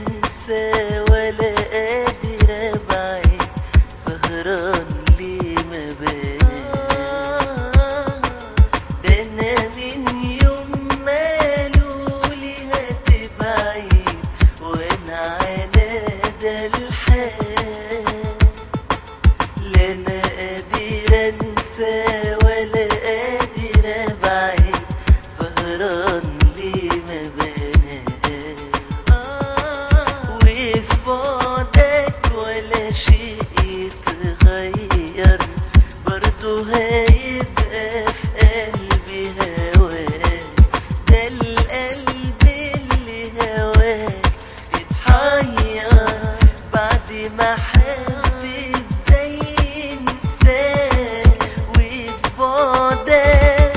انسى ولا قادر ابعد سهران ليه ما بنام ده انا من يوم ما قالولي هتبعد وانا على ده الحال لا انا قادر انسى ولا قادر ابعد سهران ليه ما بنام وفي بعدك ولا شيء يتغير برضه هيبقى في قلبي هواك ده القلب اللي هواك اتحير بعد ما حب ازاي ينساك وفي بعدك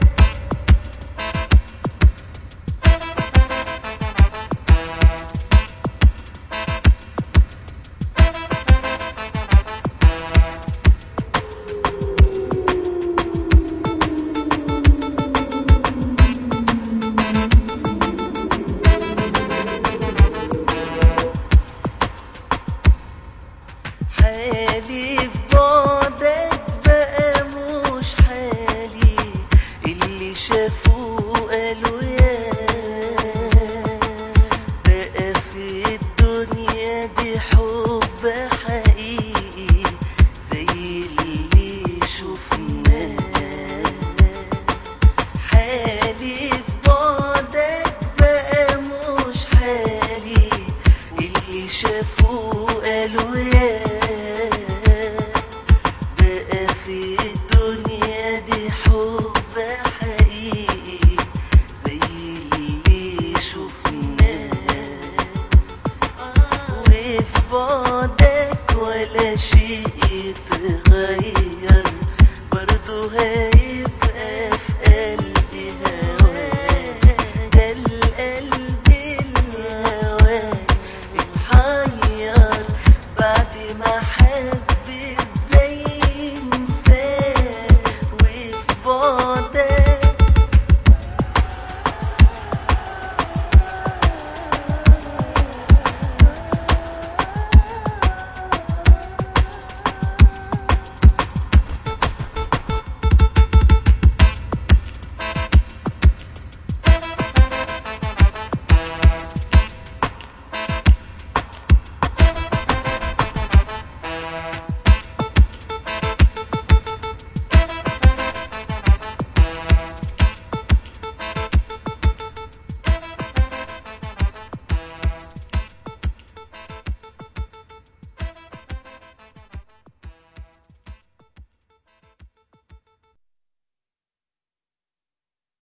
حالي في بعدك بقى مش حالي اللي شافوه قالوا يا بقى في الدنيا دي حب حقيقي زي اللي شفناه حالي في بعدك بقى مش حالي اللي شافوه قالوا يا بقى في الدنيا دي حب حقيقي زي اللي شفناه وفي بعدك ولا شيء يتغير برضه هي